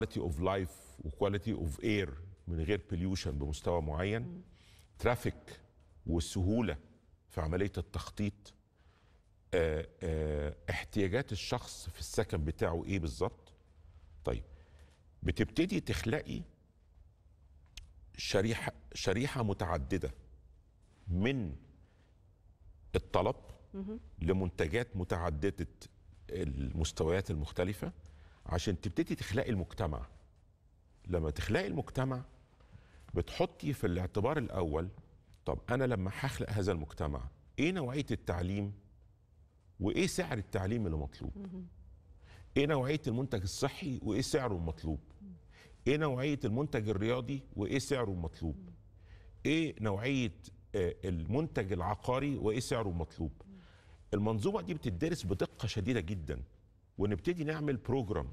كواليتي اوف لايف وكواليتي اوف اير من غير بوليوشن بمستوى معين ترافيك والسهوله في عمليه التخطيط آه، آه، احتياجات الشخص في السكن بتاعه ايه بالظبط طيب بتبتدي تخلقي شريحه شريحه متعدده من الطلب لمنتجات متعدده المستويات المختلفه عشان تبتدي تخلقي المجتمع لما تخلقي المجتمع بتحطي في الاعتبار الاول طب انا لما هخلق هذا المجتمع ايه نوعيه التعليم وايه سعر التعليم اللي مطلوب ايه نوعيه المنتج الصحي وايه سعره المطلوب ايه نوعيه المنتج الرياضي وايه سعره المطلوب ايه نوعيه آه، المنتج العقاري وايه سعره المطلوب المنظومه دي بتدرس بدقه شديده جدا ونبتدي نعمل بروجرام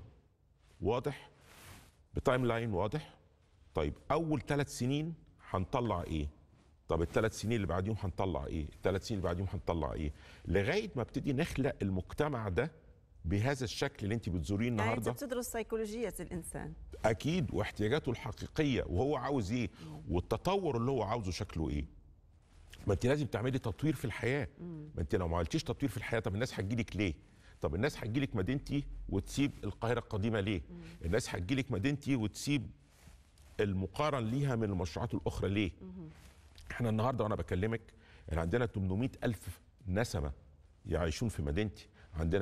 واضح بتايم لاين واضح طيب اول ثلاث سنين هنطلع ايه طب الثلاث سنين اللي بعديهم هنطلع ايه الثلاث سنين اللي بعديهم هنطلع ايه لغايه ما ابتدي نخلق المجتمع ده بهذا الشكل اللي انت بتزوريه يعني النهارده انت بتدرس سيكولوجيه الانسان اكيد واحتياجاته الحقيقيه وهو عاوز ايه والتطور اللي هو عاوزه شكله ايه ما انت لازم تعملي تطوير في الحياه ما انت لو ما عملتيش تطوير في الحياه طب الناس هتجيلك ليه طب الناس هتجيلك مدينتي وتسيب القاهره القديمه ليه الناس هتجيلك مدينتي وتسيب المقارن ليها من المشروعات الاخرى ليه احنا النهارده وانا بكلمك يعني عندنا 800 الف نسمه يعيشون في مدينتي عندنا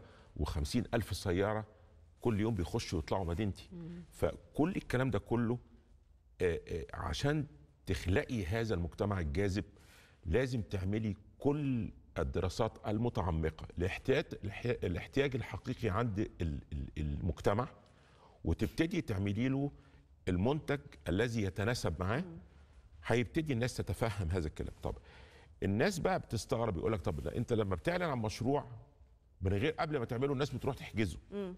150 الف سياره كل يوم بيخشوا ويطلعوا مدينتي فكل الكلام ده كله آه، آه، عشان تخلقي هذا المجتمع الجاذب لازم تعملي كل الدراسات المتعمقه لاحتياج الاحتياج الحقيقي عند ال- ال- المجتمع وتبتدي تعملي له المنتج الذي يتناسب معاه هيبتدي الناس تتفهم هذا الكلام طب الناس بقى بتستغرب يقول لك طب ده انت لما بتعلن عن مشروع من غير قبل ما تعمله الناس بتروح تحجزه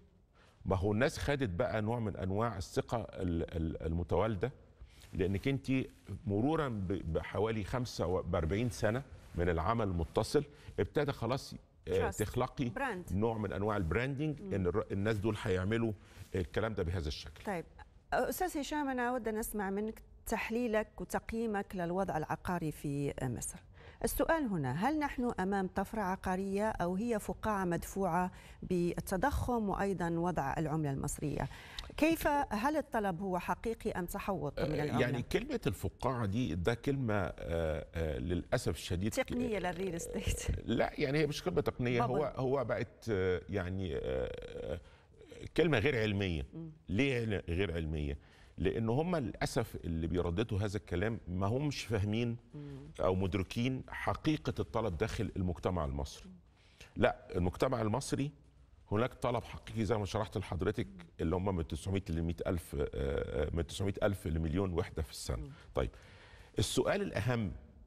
ما هو الناس خدت بقى نوع من انواع الثقه ال- ال- المتوالده لانك انت مرورا ب- بحوالي 45 سنه من العمل المتصل ابتدى خلاص آه، Trust. تخلقي Brand. نوع من انواع البراندنج ان الر- الناس دول هيعملوا الكلام ده بهذا الشكل طيب استاذ هشام انا اود ان اسمع منك تحليلك وتقييمك للوضع العقاري في مصر السؤال هنا هل نحن امام طفره عقاريه او هي فقاعه مدفوعه بالتضخم وايضا وضع العمله المصريه كيف هل الطلب هو حقيقي ام تحوط من العمله يعني كلمه الفقاعه دي ده كلمه آه، آه، للاسف الشديد تقنيه للريل استيت لا يعني هي مش كلمه تقنيه بابل. هو هو بقت آه، يعني آه، آه، كلمه غير علميه ليه غير علميه لان هم للاسف اللي بيرددوا هذا الكلام ما همش فاهمين او مدركين حقيقه الطلب داخل المجتمع المصري لا المجتمع المصري هناك طلب حقيقي زي ما شرحت لحضرتك اللي هم من 900 ل 100 الف آه، آه، من 900 الف لمليون وحده في السنه طيب السؤال الاهم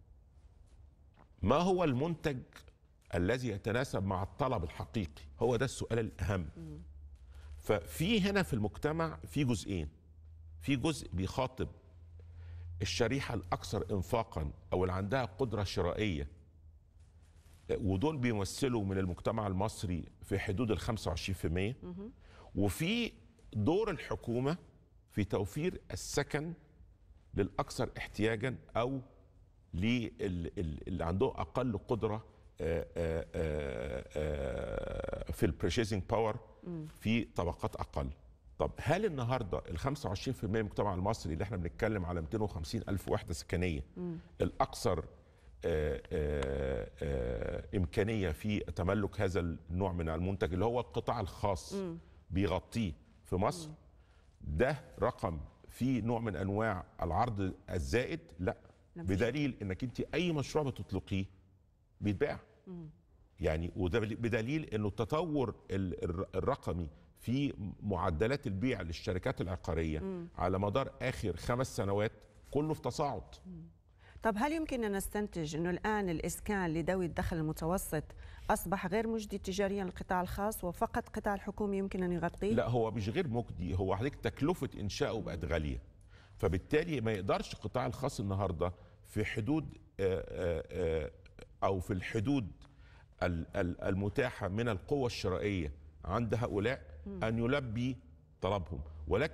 ما هو المنتج الذي يتناسب مع الطلب الحقيقي هو ده السؤال الاهم ففي هنا في المجتمع في جزئين في جزء بيخاطب الشريحه الاكثر انفاقا او اللي عندها قدره شرائيه ودول بيمثلوا من المجتمع المصري في حدود ال 25% وفي دور الحكومه في توفير السكن للاكثر احتياجا او للي عندهم اقل قدره آه، آه، آه، آه، في البريشيزنج باور في طبقات اقل طب هل النهارده ال 25% من المجتمع المصري اللي احنا بنتكلم على 250 الف وحده سكنيه الاكثر آه، آه، آه، امكانيه في تملك هذا النوع من المنتج اللي هو القطاع الخاص بيغطيه في مصر ده رقم فيه نوع من انواع العرض الزائد لا لا، مفيش. بدليل انك انت اي مشروع بتطلقيه بيتباع يعني وده بدليل انه التطور ال- الر- الرقمي في معدلات البيع للشركات العقاريه على مدار اخر خمس سنوات كله في تصاعد طب هل يمكن أن نستنتج أنه الآن الإسكان لذوي الدخل المتوسط أصبح غير مجدي تجاريا للقطاع الخاص وفقط القطاع الحكومي يمكن أن يغطيه؟ لا هو مش غير مجدي هو حضرتك تكلفه انشائه بقت غاليه فبالتالي ما يقدرش القطاع الخاص النهارده في حدود آه، آه، آه، او في الحدود ال- ال- المتاحه من القوه الشرائيه عند هؤلاء ان يلبي طلبهم ولكن